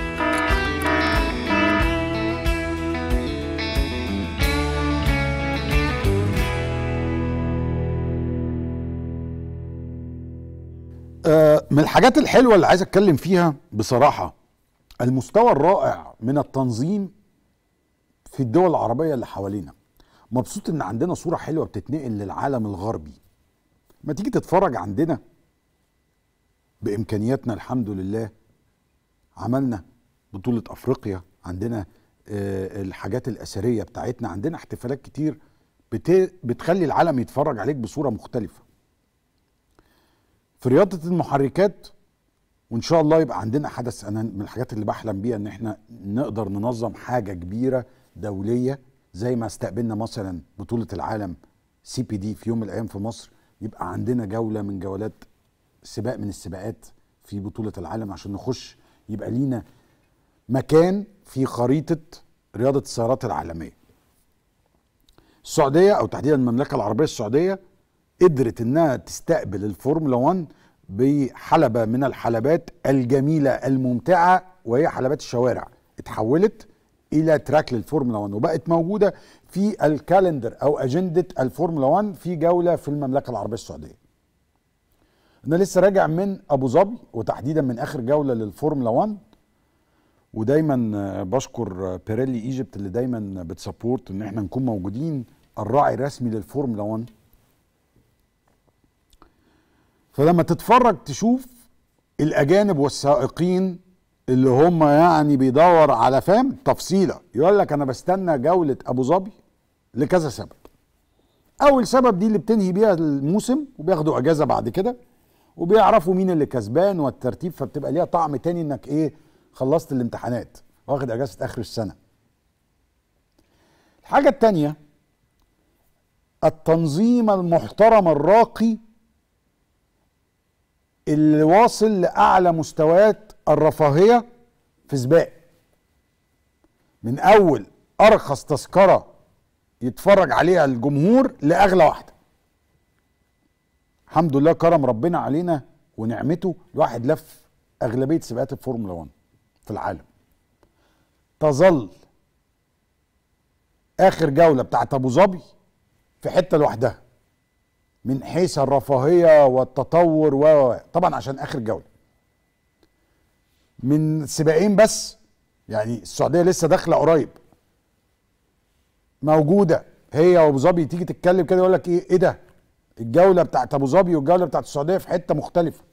آه، من الحاجات الحلوه اللي عايز اتكلم فيها بصراحه المستوى الرائع من التنظيم في الدول العربيه اللي حوالينا مبسوط ان عندنا صوره حلوه بتتنقل للعالم الغربي ما تيجي تتفرج عندنا بامكانياتنا الحمد لله عملنا بطوله افريقيا عندنا آه، الحاجات الاثريه بتاعتنا عندنا احتفالات كتير بت- بتخلي العالم يتفرج عليك بصوره مختلفه في رياضه المحركات وان شاء الله يبقى عندنا حدث انا من الحاجات اللي بحلم بيها ان احنا نقدر ننظم حاجه كبيره دوليه زي ما استقبلنا مثلا بطوله العالم سي بي دي في يوم من الايام في مصر يبقى عندنا جوله من جولات سباق من السباقات في بطوله العالم عشان نخش يبقى لينا مكان في خريطه رياضه السيارات العالميه. السعوديه او تحديدا المملكه العربيه السعوديه قدرت انها تستقبل الفورمولا 1 بحلبة من الحلبات الجميلة الممتعة وهي حلبات الشوارع اتحولت إلى تراك للفورمولا 1 وبقت موجودة في الكالندر أو أجندة الفورمولا 1 في جولة في المملكة العربية السعودية أنا لسه راجع من أبو ظبي وتحديدا من آخر جولة للفورمولا 1 ودايما آه، بشكر آه، بيريلي ايجيبت اللي دايما بتسبورت ان احنا نكون موجودين الراعي الرسمي للفورمولا 1 فلما تتفرج تشوف الاجانب والسائقين اللي هم يعني بيدور على فهم تفصيله يقول لك انا بستنى جوله ابو ظبي لكذا سبب اول سبب دي اللي بتنهي بيها الموسم وبياخدوا اجازه بعد كده وبيعرفوا مين اللي كسبان والترتيب فبتبقى ليها طعم تاني انك ايه خلصت الامتحانات واخد اجازه اخر السنه الحاجه التانيه التنظيم المحترم الراقي اللي واصل لاعلى مستويات الرفاهيه في سباق من اول ارخص تذكره يتفرج عليها الجمهور لاغلى واحده الحمد لله كرم ربنا علينا ونعمته الواحد لف اغلبيه سباقات الفورمولا 1 في العالم تظل اخر جوله بتاعت ابو ظبي في حته لوحدها من حيث الرفاهيه والتطور و و- و. طبعا عشان اخر جوله من سباقين بس يعني السعوديه لسه داخله قريب موجوده هي وابو ظبي تيجي تتكلم كده يقول لك ايه ايه ده الجوله بتاعت ابو ظبي والجوله بتاعت السعوديه في حته مختلفه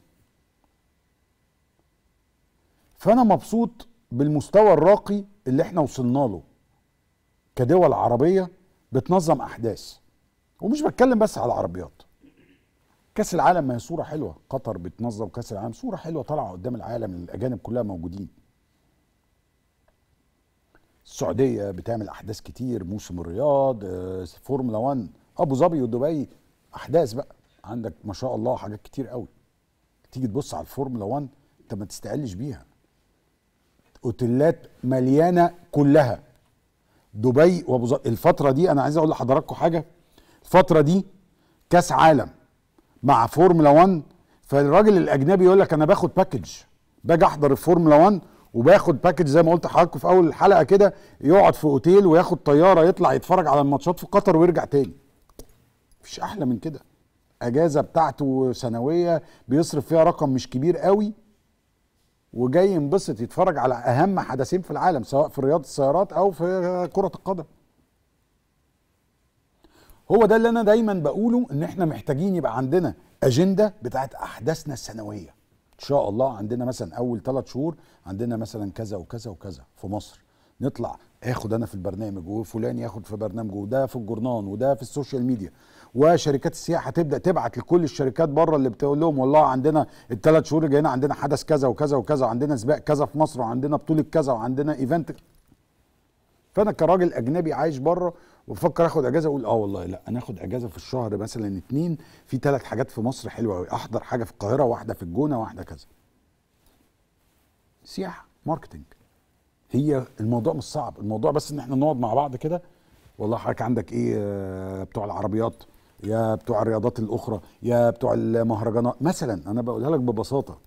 فانا مبسوط بالمستوى الراقي اللي احنا وصلنا له كدول عربيه بتنظم احداث ومش بتكلم بس على العربيات كاس العالم ما هي صوره حلوه قطر بتنظم كاس العالم صوره حلوه طالعه قدام العالم الاجانب كلها موجودين السعوديه بتعمل احداث كتير موسم الرياض آه، فورمولا 1 ابو ظبي ودبي احداث بقى عندك ما شاء الله حاجات كتير قوي تيجي تبص على الفورمولا 1 انت ما تستقلش بيها اوتيلات مليانه كلها دبي وابو ظبي الفتره دي انا عايز اقول لحضراتكم حاجه الفتره دي كاس عالم مع فورمولا 1 فالراجل الاجنبي يقول لك انا باخد باكج باجي احضر الفورمولا 1 وباخد باكج زي ما قلت لحضراتكم في اول الحلقه كده يقعد في اوتيل وياخد طياره يطلع يتفرج على الماتشات في قطر ويرجع تاني مفيش احلى من كده اجازه بتاعته سنويه بيصرف فيها رقم مش كبير قوي وجاي ينبسط يتفرج على اهم حدثين في العالم سواء في رياضه السيارات او في كره القدم هو ده اللي انا دايما بقوله ان احنا محتاجين يبقى عندنا اجنده بتاعت احداثنا السنويه ان شاء الله عندنا مثلا اول ثلاث شهور عندنا مثلا كذا وكذا وكذا في مصر نطلع اخد انا في البرنامج وفلان ياخد في برنامجه وده في الجورنان وده في السوشيال ميديا وشركات السياحه تبدا تبعت لكل الشركات بره اللي بتقول لهم والله عندنا الثلاث شهور اللي جايين عندنا حدث كذا وكذا وكذا وعندنا سباق كذا في مصر وعندنا بطوله كذا وعندنا ايفنت فانا كراجل اجنبي عايش بره وبفكر اخد اجازه اقول اه والله لا انا اخد اجازه في الشهر مثلا اتنين في ثلاث حاجات في مصر حلوه قوي احضر حاجه في القاهره واحده في الجونه واحده كذا سياحه ماركتنج هي الموضوع مش صعب الموضوع بس ان احنا نقعد مع بعض كده والله حضرتك عندك ايه آه، بتوع العربيات يا بتوع الرياضات الاخرى يا بتوع المهرجانات مثلا انا بقولها لك ببساطه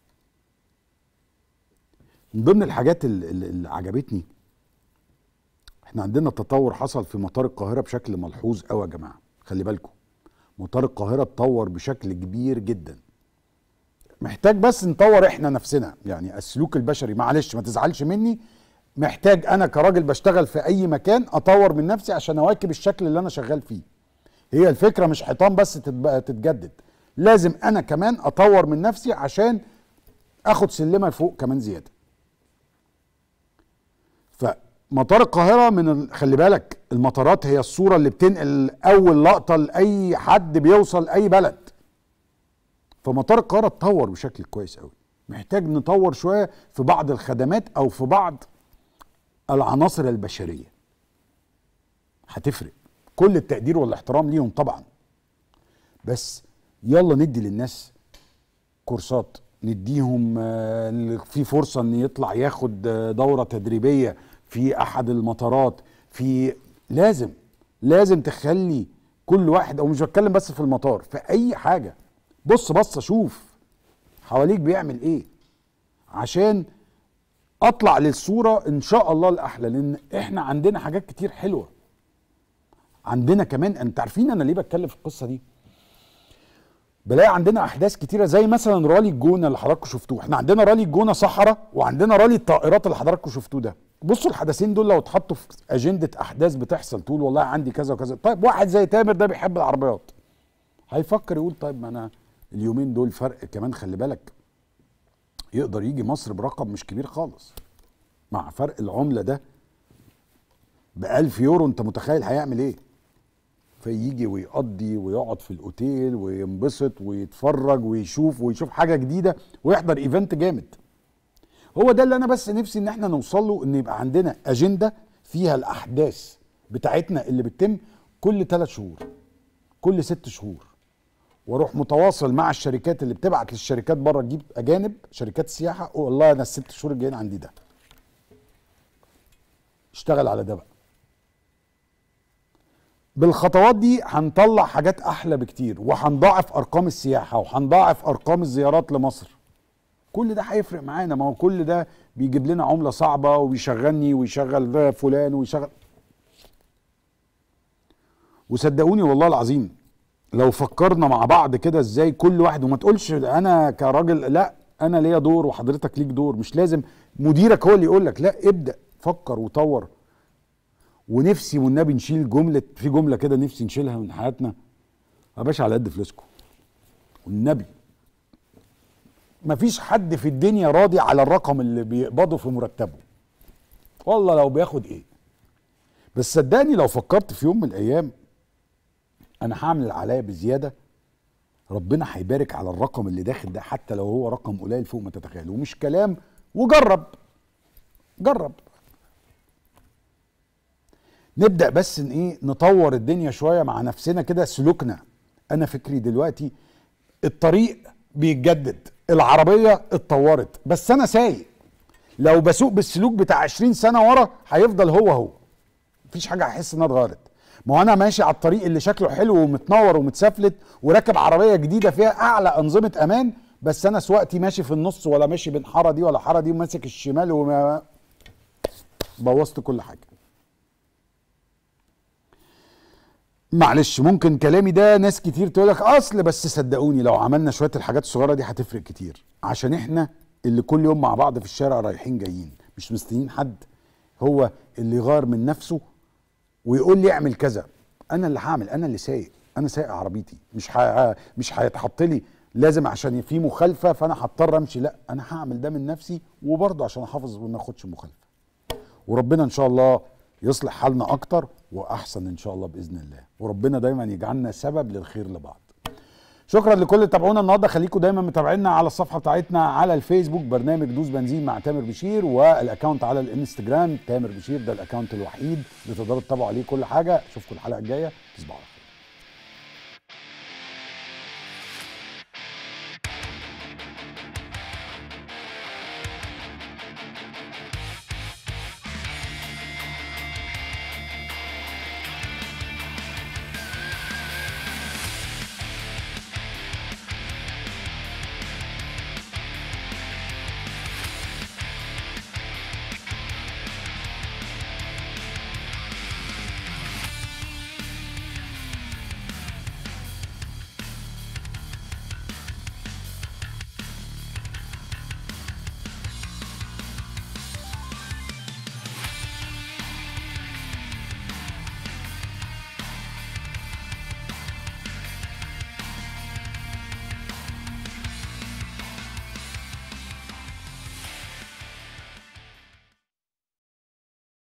من ضمن الحاجات اللي, اللي عجبتني احنا عندنا تطور حصل في مطار القاهره بشكل ملحوظ قوي يا جماعه خلي بالكم مطار القاهره اتطور بشكل كبير جدا محتاج بس نطور احنا نفسنا يعني السلوك البشري معلش ما تزعلش مني محتاج انا كراجل بشتغل في اي مكان اطور من نفسي عشان اواكب الشكل اللي انا شغال فيه هي الفكره مش حيطان بس تتب- تتجدد لازم انا كمان اطور من نفسي عشان اخد سلمه فوق كمان زياده فمطار القاهره من ال... خلي بالك المطارات هي الصوره اللي بتنقل اول لقطه لاي حد بيوصل اي بلد فمطار القاهره اتطور بشكل كويس قوي محتاج نطور شويه في بعض الخدمات او في بعض العناصر البشريه هتفرق كل التقدير والاحترام ليهم طبعا بس يلا ندي للناس كورسات نديهم آه، اللي في فرصه ان يطلع ياخد آه، دوره تدريبيه في احد المطارات في لازم لازم تخلي كل واحد او مش بتكلم بس في المطار في اي حاجه بص بص شوف حواليك بيعمل ايه عشان اطلع للصوره ان شاء الله الاحلى لان احنا عندنا حاجات كتير حلوه عندنا كمان انت عارفين انا ليه بتكلم في القصه دي بلاقي عندنا احداث كتيره زي مثلا رالي الجونه اللي حضراتكم شفتوه احنا عندنا رالي الجونه صحراء وعندنا رالي الطائرات اللي حضراتكم شفتوه ده بصوا الحدثين دول لو اتحطوا في اجنده احداث بتحصل تقول والله عندي كذا وكذا طيب واحد زي تامر ده بيحب العربيات هيفكر يقول طيب ما انا اليومين دول فرق كمان خلي بالك يقدر يجي مصر برقم مش كبير خالص مع فرق العمله ده ب 1000 يورو انت متخيل هيعمل ايه فيجي ويقضي ويقعد في الاوتيل وينبسط ويتفرج ويشوف ويشوف حاجه جديده ويحضر ايفنت جامد هو ده اللي انا بس نفسي ان احنا نوصل له ان يبقى عندنا اجنده فيها الاحداث بتاعتنا اللي بتتم كل ثلاث شهور كل ست شهور واروح متواصل مع الشركات اللي بتبعت للشركات بره تجيب اجانب شركات سياحه والله انا الست شهور الجايين عندي ده اشتغل على ده بقى بالخطوات دي هنطلع حاجات احلى بكتير وهنضاعف ارقام السياحه وهنضاعف ارقام الزيارات لمصر كل ده هيفرق معانا ما هو كل ده بيجيب لنا عمله صعبه وبيشغلني ويشغل ده فلان ويشغل وصدقوني والله العظيم لو فكرنا مع بعض كده ازاي كل واحد وما تقولش انا كراجل لا انا ليا دور وحضرتك ليك دور مش لازم مديرك هو اللي يقول لك لا ابدا فكر وطور ونفسي والنبي نشيل جمله في جمله كده نفسي نشيلها من حياتنا يا باشا على قد فلوسكم والنبي مفيش حد في الدنيا راضي على الرقم اللي بيقبضه في مرتبه والله لو بياخد ايه بس صدقني لو فكرت في يوم من الايام انا هعمل اللي عليا بزياده ربنا هيبارك على الرقم اللي داخل ده حتى لو هو رقم قليل فوق ما تتخيل ومش كلام وجرب جرب نبدا بس ان ايه نطور الدنيا شويه مع نفسنا كده سلوكنا انا فكري دلوقتي الطريق بيتجدد العربيه اتطورت بس انا سايق لو بسوق بالسلوك بتاع 20 سنه ورا هيفضل هو هو مفيش حاجه هحس انها اتغيرت ما هو انا ماشي على الطريق اللي شكله حلو ومتنور ومتسفلت وراكب عربيه جديده فيها اعلى انظمه امان بس انا سواقتي ماشي في النص ولا ماشي بين حاره دي ولا حاره دي وماسك الشمال وما بوظت كل حاجه معلش ممكن كلامي ده ناس كتير تقول لك اصل بس صدقوني لو عملنا شويه الحاجات الصغيره دي هتفرق كتير عشان احنا اللي كل يوم مع بعض في الشارع رايحين جايين مش مستنيين حد هو اللي يغير من نفسه ويقول لي اعمل كذا انا اللي هعمل انا اللي سايق انا سايق عربيتي مش ح... مش هيتحط لي لازم عشان في مخالفه فانا هضطر امشي لا انا هعمل ده من نفسي وبرضه عشان احافظ وما اخدش مخالفه وربنا ان شاء الله يصلح حالنا اكتر واحسن ان شاء الله باذن الله وربنا دايما يجعلنا سبب للخير لبعض شكرا لكل اللي تابعونا النهارده خليكم دايما متابعينا على الصفحه بتاعتنا على الفيسبوك برنامج دوس بنزين مع تامر بشير والاكونت على الانستجرام تامر بشير ده الاكونت الوحيد اللي تقدروا تتابعوا عليه كل حاجه اشوفكم الحلقه الجايه تصبحوا على خير